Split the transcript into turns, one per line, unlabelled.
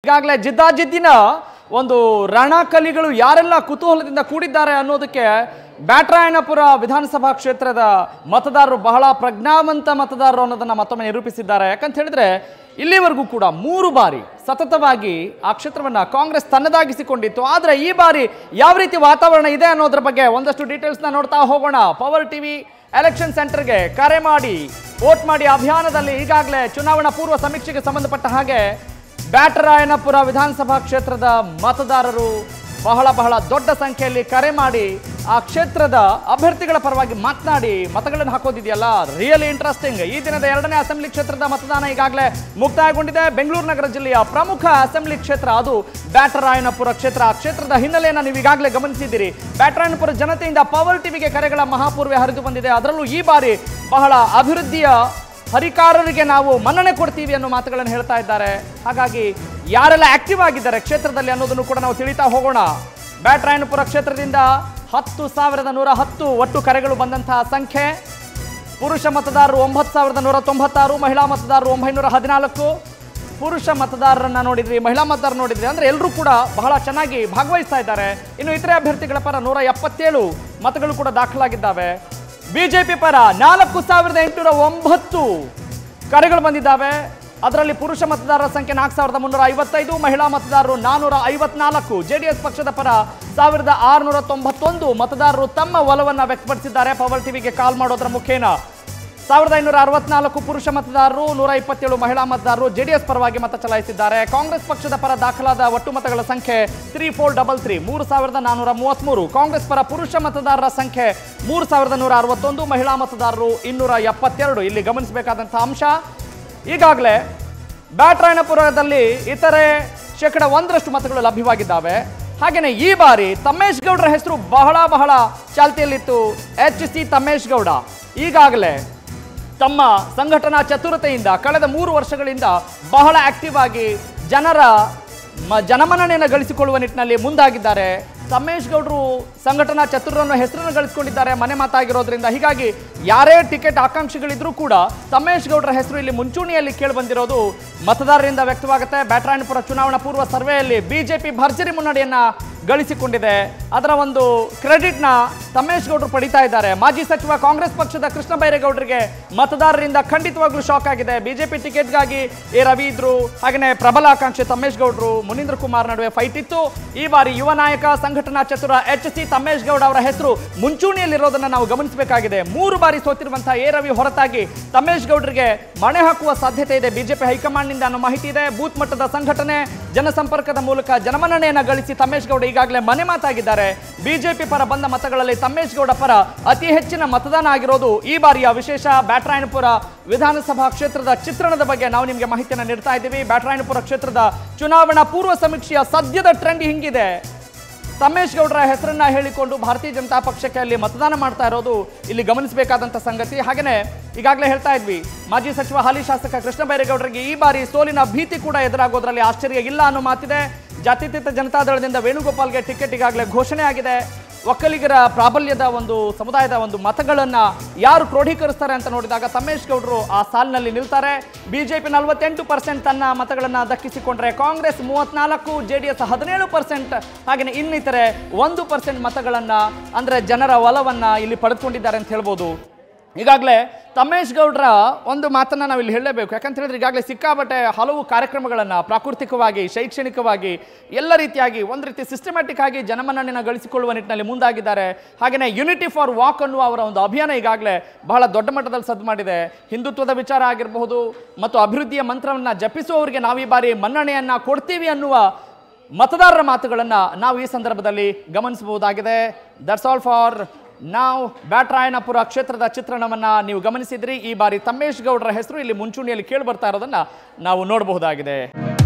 ಈಗಾಗಲೇ ಜಿದ್ದಾಜಿದ್ದಿನ ಒಂದು ರಣಕಲಿಗಳು ಯಾರೆಲ್ಲ ಕುತೂಹಲದಿಂದ ಕೂಡಿದ್ದಾರೆ ಅನ್ನೋದಕ್ಕೆ ಬ್ಯಾಟರಾಯಣಪುರ ವಿಧಾನಸಭಾ ಕ್ಷೇತ್ರದ ಮತದಾರರು ಬಹಳ ಪ್ರಜ್ಞಾವಂತ ಮತದಾರರು ಅನ್ನೋದನ್ನ ಮತ್ತೊಮ್ಮೆ ನಿರೂಪಿಸಿದ್ದಾರೆ ಯಾಕಂತ ಹೇಳಿದ್ರೆ ಇಲ್ಲಿವರೆಗೂ ಕೂಡ ಮೂರು ಬಾರಿ ಸತತವಾಗಿ ಆ ಕ್ಷೇತ್ರವನ್ನ ಕಾಂಗ್ರೆಸ್ ತನ್ನದಾಗಿಸಿಕೊಂಡಿತ್ತು ಆದರೆ ಈ ಬಾರಿ ಯಾವ ರೀತಿ ವಾತಾವರಣ ಇದೆ ಅನ್ನೋದ್ರ ಬಗ್ಗೆ ಒಂದಷ್ಟು ಡೀಟೇಲ್ಸ್ನ ನೋಡ್ತಾ ಹೋಗೋಣ ಪವರ್ ಟಿವಿ ಎಲೆಕ್ಷನ್ ಸೆಂಟರ್ಗೆ ಕರೆ ಮಾಡಿ ವೋಟ್ ಮಾಡಿ ಅಭಿಯಾನದಲ್ಲಿ ಈಗಾಗಲೇ ಚುನಾವಣಾ ಪೂರ್ವ ಸಮೀಕ್ಷೆಗೆ ಸಂಬಂಧಪಟ್ಟ ಹಾಗೆ ಬ್ಯಾಟರಾಯನಪುರ ವಿಧಾನಸಭಾ ಕ್ಷೇತ್ರದ ಮತದಾರರು ಬಹಳ ಬಹಳ ದೊಡ್ಡ ಸಂಖ್ಯೆಯಲ್ಲಿ ಕರೆ ಮಾಡಿ ಆ ಕ್ಷೇತ್ರದ ಅಭ್ಯರ್ಥಿಗಳ ಪರವಾಗಿ ಮಾತನಾಡಿ ಮತಗಳನ್ನು ಹಾಕೋದಿದೆಯಲ್ಲ ರಿಯಲಿ ಇಂಟ್ರೆಸ್ಟಿಂಗ್ ಈ ದಿನದ ಎರಡನೇ ಅಸೆಂಬ್ಲಿ ಕ್ಷೇತ್ರದ ಮತದಾನ ಈಗಾಗಲೇ ಮುಕ್ತಾಯಗೊಂಡಿದೆ ಬೆಂಗಳೂರು ನಗರ ಜಿಲ್ಲೆಯ ಪ್ರಮುಖ ಅಸೆಂಬ್ಲಿ ಕ್ಷೇತ್ರ ಅದು ಬ್ಯಾಟರಾಯನಪುರ ಕ್ಷೇತ್ರ ಆ ಕ್ಷೇತ್ರದ ಹಿನ್ನೆಲೆಯನ್ನು ನೀವು ಈಗಾಗಲೇ ಗಮನಿಸಿದ್ದೀರಿ ಬ್ಯಾಟರಾಯನಪುರ ಜನತೆಯಿಂದ ಪವರ್ ಟಿವಿಗೆ ಕರೆಗಳ ಮಹಾಪೂರ್ವೆ ಹರಿದು ಬಂದಿದೆ ಅದರಲ್ಲೂ ಈ ಬಾರಿ ಬಹಳ ಅಭಿವೃದ್ಧಿಯ ಹರಿಕಾರರಿಗೆ ನಾವು ಮನ್ನಣೆ ಕೊಡ್ತೀವಿ ಅನ್ನೋ ಮಾತುಗಳನ್ನು ಹೇಳ್ತಾ ಇದ್ದಾರೆ ಹಾಗಾಗಿ ಯಾರೆಲ್ಲ ಆಕ್ಟಿವ್ ಆಗಿದ್ದಾರೆ ಕ್ಷೇತ್ರದಲ್ಲಿ ಅನ್ನೋದನ್ನು ಕೂಡ ನಾವು ತಿಳಿತಾ ಹೋಗೋಣ ಬ್ಯಾಟರಾಯನಪುರ ಕ್ಷೇತ್ರದಿಂದ ಹತ್ತು ಸಾವಿರದ ನೂರ ಹತ್ತು ಒಟ್ಟು ಕರೆಗಳು ಬಂದಂತಹ ಸಂಖ್ಯೆ ಪುರುಷ ಮತದಾರರು ಒಂಬತ್ತು ಸಾವಿರದ ನೂರ ತೊಂಬತ್ತಾರು ಮಹಿಳಾ ಮತದಾರರು ಒಂಬೈನೂರ ಹದಿನಾಲ್ಕು ಪುರುಷ ಮತದಾರರನ್ನ ನೋಡಿದ್ವಿ ಮಹಿಳಾ ಮತದಾರ ನೋಡಿದ್ವಿ ಅಂದ್ರೆ ಎಲ್ಲರೂ ಕೂಡ ಬಹಳ ಚೆನ್ನಾಗಿ ಭಾಗವಹಿಸ್ತಾ ಇದ್ದಾರೆ ಇನ್ನು ಇತರೆ ಅಭ್ಯರ್ಥಿಗಳ ಪರ ನೂರ ಎಪ್ಪತ್ತೇಳು ಮತಗಳು ಕೂಡ ದಾಖಲಾಗಿದ್ದಾವೆ ಬಿಜೆಪಿ ಪರ ನಾಲ್ಕು ಸಾವಿರದ ಎಂಟುನೂರ ಒಂಬತ್ತು ಕರೆಗಳು ಬಂದಿದ್ದಾವೆ ಅದರಲ್ಲಿ ಪುರುಷ ಮತದಾರರ ಸಂಖ್ಯೆ ನಾಲ್ಕು ಸಾವಿರದ ಮುನ್ನೂರ ಐವತ್ತೈದು ಮಹಿಳಾ ಮತದಾರರು ನಾನೂರ ಐವತ್ನಾಲ್ಕು ಜೆಡಿಎಸ್ ಪಕ್ಷದ ಪರ ಸಾವಿರದ ಆರುನೂರ ತೊಂಬತ್ತೊಂದು ಮತದಾರರು ತಮ್ಮ ಒಲವನ್ನು ವ್ಯಕ್ತಪಡಿಸಿದ್ದಾರೆ ಪವರ್ ಟಿವಿಗೆ ಕಾಲ್ ಮಾಡೋದ್ರ ಮುಖೇನ ಸಾವಿರದ ಐನೂರ ಅರವತ್ನಾಲ್ಕು ಪುರುಷ ಮತದಾರರು ನೂರ ಇಪ್ಪತ್ತೇಳು ಮಹಿಳಾ ಮತದಾರರು ಜೆಡಿಎಸ್ ಪರವಾಗಿ ಮತ ಚಲಾಯಿಸಿದ್ದಾರೆ ಕಾಂಗ್ರೆಸ್ ಪಕ್ಷದ ಪರ ದಾಖಲಾದ ಒಟ್ಟು ಮತಗಳ ಸಂಖ್ಯೆ ತ್ರೀ ಫೋರ್ ಡಬಲ್ ತ್ರೀ ಮೂರು ಸಾವಿರದ ನಾನೂರ ಮೂವತ್ಮೂರು ಕಾಂಗ್ರೆಸ್ ಪರ ಪುರುಷ ಮತದಾರರ ಸಂಖ್ಯೆ ಮೂರು ಸಾವಿರದ ನೂರ ಅರವತ್ತೊಂದು ಮಹಿಳಾ ಮತದಾರರು ಇನ್ನೂರ ಎಪ್ಪತ್ತೆರಡು ಇಲ್ಲಿ ಗಮನಿಸಬೇಕಾದಂತಹ ಅಂಶ ಈಗಾಗಲೇ ಬ್ಯಾಟರಾಯಣಪುರದಲ್ಲಿ ಇತರೆ ಶೇಕಡ ಒಂದರಷ್ಟು ಮತಗಳು ಲಭ್ಯವಾಗಿದ್ದಾವೆ ಹಾಗೆಯೇ ಈ ಬಾರಿ ತಮ್ಮೇಶ್ ಗೌಡರ ಹೆಸರು ಬಹಳ ಬಹಳ ಚಾಲ್ತಿಯಲ್ಲಿತ್ತು ಎಚ್ ಸಿ ತಮ್ಮೇಶ್ ಗೌಡ ಈಗಾಗಲೇ ತಮ್ಮ ಸಂಘಟನಾ ಚತುರತೆಯಿಂದ ಕಳೆದ ಮೂರು ವರ್ಷಗಳಿಂದ ಬಹಳ ಆಕ್ಟಿವ್ ಆಗಿ ಜನರ ಮ- ಜನಮನ್ನಣೆಯನ್ನು ಗಳಿಸಿಕೊಳ್ಳುವ ನಿಟ್ಟಿನಲ್ಲಿ ಮುಂದಾಗಿದ್ದಾರೆ ತಮ್ಮೇಶ್ ಗೌಡರು ಸಂಘಟನಾ ಚತುರರನ್ನು ಹೆಸರನ್ನು ಗಳಿಸಿಕೊಂಡಿದ್ದಾರೆ ಮನೆ ಮಾತಾಗಿರೋದ್ರಿಂದ ಹೀಗಾಗಿ ಯಾರೇ ಟಿಕೆಟ್ ಆಕಾಂಕ್ಷಿಗಳಿದ್ರೂ ಕೂಡ ತಮ್ಮೇಶ್ ಗೌಡರ ಹೆಸರು ಇಲ್ಲಿ ಮುಂಚೂಣಿಯಲ್ಲಿ ಕೇಳಿ ಬಂದಿರೋದು ಮತದಾರರಿಂದ ವ್ಯಕ್ತವಾಗುತ್ತೆ ಬ್ಯಾಟರಾಯನಪುರ ಚುನಾವಣಾ ಪೂರ್ವ ಸರ್ವೆಯಲ್ಲಿ ಬಿಜೆಪಿ ಭರ್ಜರಿ ಮುನ್ನಡೆಯನ್ನ ಗಳಿಸಿಕೊಂಡಿದೆ ಅದರ ಒಂದು ಕ್ರೆಡಿಟ್ನ ತಮ್ಮೇಶ್ ಗೌಡರು ಪಡಿತಾ ಇದ್ದಾರೆ ಮಾಜಿ ಸಚಿವ ಕಾಂಗ್ರೆಸ್ ಪಕ್ಷದ ಕೃಷ್ಣ ಬೈರೇಗೌಡರಿಗೆ ಮತದಾರರಿಂದ ಖಂಡಿತವಾಗ್ಲೂ ಶಾಕ್ ಆಗಿದೆ ಬಿಜೆಪಿ ಟಿಕೆಟ್ಗಾಗಿ ಎ ರವಿ ಇದ್ರು ಹಾಗೆಯೇ ಪ್ರಬಲ ಆಕಾಂಕ್ಷಿ ತಮ್ಮೇಶ್ ಗೌಡರು ಮುನೀಂದ್ರ ಕುಮಾರ್ ನಡುವೆ ಫೈಟ್ ಇತ್ತು ಈ ಬಾರಿ ಯುವ ನಾಯಕ ಸಂಘಟನಾ ಚತುರ ಎಚ್ ಸಿ ತಮ್ಮೇಶ್ ಗೌಡ ಅವರ ಹೆಸರು ಮುಂಚೂಣಿಯಲ್ಲಿರೋದನ್ನ ನಾವು ಗಮನಿಸಬೇಕಾಗಿದೆ ಮೂರು ಬಾರಿ ಸೋತಿರುವಂತಹ ಎ ರವಿ ಹೊರತಾಗಿ ತಮ್ಮೇಶ್ ಗೌಡರಿಗೆ ಮಣೆ ಹಾಕುವ ಸಾಧ್ಯತೆ ಇದೆ ಬಿಜೆಪಿ ಹೈಕಮಾಂಡ್ನಿಂದ ಅನ್ನೋ ಮಾಹಿತಿ ಇದೆ ಬೂತ್ ಮಟ್ಟದ ಸಂಘಟನೆ ಜನಸಂಪರ್ಕದ ಮೂಲಕ ಜನಮನ್ನಣೆಯನ್ನ ಗಳಿಸಿ ತಮ್ಮೇಶ್ ಗೌಡ ಈಗಾಗಲೇ ಮನೆ ಮಾತಾಗಿದ್ದಾರೆ ಬಿಜೆಪಿ ಪರ ಬಂದ ಮತಗಳಲ್ಲಿ ತಮ್ಮೇಶ್ ಗೌಡ ಪರ ಅತಿ ಹೆಚ್ಚಿನ ಮತದಾನ ಆಗಿರೋದು ಈ ಬಾರಿಯ ವಿಶೇಷ ಬ್ಯಾಟರಾಯನಪುರ ವಿಧಾನಸಭಾ ಕ್ಷೇತ್ರದ ಚಿತ್ರಣದ ಬಗ್ಗೆ ನಾವು ನಿಮಗೆ ಮಾಹಿತಿಯನ್ನು ನೀಡ್ತಾ ಇದ್ದೀವಿ ಬ್ಯಾಟರಾಯನಪುರ ಕ್ಷೇತ್ರದ ಚುನಾವಣಾ ಪೂರ್ವ ಸಮೀಕ್ಷೆಯ ಸದ್ಯದ ಟ್ರೆಂಡ್ ಹಿಂಗಿದೆ ತಮ್ಮೇಶ್ ಗೌಡರ ಹೆಸರನ್ನ ಹೇಳಿಕೊಂಡು ಭಾರತೀಯ ಜನತಾ ಪಕ್ಷಕ್ಕೆ ಅಲ್ಲಿ ಮತದಾನ ಮಾಡ್ತಾ ಇರೋದು ಇಲ್ಲಿ ಗಮನಿಸಬೇಕಾದಂತ ಸಂಗತಿ ಹಾಗೇನೆ ಈಗಾಗಲೇ ಹೇಳ್ತಾ ಇದ್ವಿ ಮಾಜಿ ಸಚಿವ ಹಾಲಿ ಶಾಸಕ ಕೃಷ್ಣ ಬೈರೇಗೌಡರಿಗೆ ಈ ಬಾರಿ ಸೋಲಿನ ಭೀತಿ ಕೂಡ ಎದುರಾಗೋದ್ರಲ್ಲಿ ಆಶ್ಚರ್ಯ ಇಲ್ಲ ಅನ್ನೋ ಮಾತಿದೆ ಜಾತ್ಯತೀತ ಜನತಾದಳದಿಂದ ವೇಣುಗೋಪಾಲ್ಗೆ ಟಿಕೆಟ್ ಈಗಾಗಲೇ ಘೋಷಣೆ ಆಗಿದೆ ಒಕ್ಕಲಿಗರ ಪ್ರಾಬಲ್ಯದ ಒಂದು ಸಮುದಾಯದ ಒಂದು ಮತಗಳನ್ನ ಯಾರು ಕ್ರೋಢೀಕರಿಸ್ತಾರೆ ಅಂತ ನೋಡಿದಾಗ ತಮ್ಮೇಶ್ ಗೌಡರು ಆ ಸಾಲಿನಲ್ಲಿ ನಿಲ್ತಾರೆ ಬಿಜೆಪಿ ನಲವತ್ತೆಂಟು ಪರ್ಸೆಂಟ್ ತನ್ನ ಮತಗಳನ್ನ ದಕ್ಕಿಸಿಕೊಂಡ್ರೆ ಕಾಂಗ್ರೆಸ್ ಮೂವತ್ನಾಲ್ಕು ಜೆ ಡಿ ಎಸ್ ಹದಿನೇಳು ಪರ್ಸೆಂಟ್ ಹಾಗೆಯೇ ಇನ್ನಿತರೆ ಒಂದು ಪರ್ಸೆಂಟ್ ಮತಗಳನ್ನ ಅಂದ್ರೆ ಜನರ ಒಲವನ್ನ ಇಲ್ಲಿ ಪಡೆದುಕೊಂಡಿದ್ದಾರೆ ಅಂತ ಹೇಳ್ಬೋದು ಈಗಾಗಲೇ ತಮ್ಮೇಶ್ ಗೌಡ್ರ ಒಂದು ಮಾತನ್ನ ನಾವು ಇಲ್ಲಿ ಹೇಳಲೇಬೇಕು ಯಾಕಂತ ಹೇಳಿದ್ರೆ ಈಗಾಗಲೇ ಸಿಕ್ಕಾಬಟ್ಟೆ ಹಲವು ಕಾರ್ಯಕ್ರಮಗಳನ್ನು ಪ್ರಾಕೃತಿಕವಾಗಿ ಶೈಕ್ಷಣಿಕವಾಗಿ ಎಲ್ಲ ರೀತಿಯಾಗಿ ಒಂದು ರೀತಿ ಸಿಸ್ಟಮ್ಯಾಟಿಕ್ ಆಗಿ ಜನಮನ್ನಣೆಯನ್ನು ಗಳಿಸಿಕೊಳ್ಳುವ ನಿಟ್ಟಿನಲ್ಲಿ ಮುಂದಾಗಿದ್ದಾರೆ ಹಾಗೆಯೇ ಯುನಿಟಿ ಫಾರ್ ವಾಕ್ ಅನ್ನುವ ಅವರ ಒಂದು ಅಭಿಯಾನ ಈಗಾಗಲೇ ಬಹಳ ದೊಡ್ಡ ಮಟ್ಟದಲ್ಲಿ ಸದ್ದು ಮಾಡಿದೆ ಹಿಂದುತ್ವದ ವಿಚಾರ ಆಗಿರಬಹುದು ಮತ್ತು ಅಭಿವೃದ್ಧಿಯ ಮಂತ್ರವನ್ನು ಜಪಿಸುವವರಿಗೆ ನಾವು ಈ ಬಾರಿ ಮನ್ನಣೆಯನ್ನ ಕೊಡ್ತೀವಿ ಅನ್ನುವ ಮತದಾರರ ಮಾತುಗಳನ್ನು ನಾವು ಈ ಸಂದರ್ಭದಲ್ಲಿ ಗಮನಿಸಬಹುದಾಗಿದೆ ದಟ್ಸ್ ಆಲ್ ಫಾರ್ ನಾವು ಬ್ಯಾಟರಾಯನಪುರ ಕ್ಷೇತ್ರದ ಚಿತ್ರಣವನ್ನ ನೀವು ಗಮನಿಸಿದ್ರಿ ಈ ಬಾರಿ ತಮ್ಮೇಶ್ ಗೌಡರ ಹೆಸರು ಇಲ್ಲಿ ಮುಂಚೂಣಿಯಲ್ಲಿ ಕೇಳಿ ಬರ್ತಾ ಇರೋದನ್ನ ನಾವು ನೋಡಬಹುದಾಗಿದೆ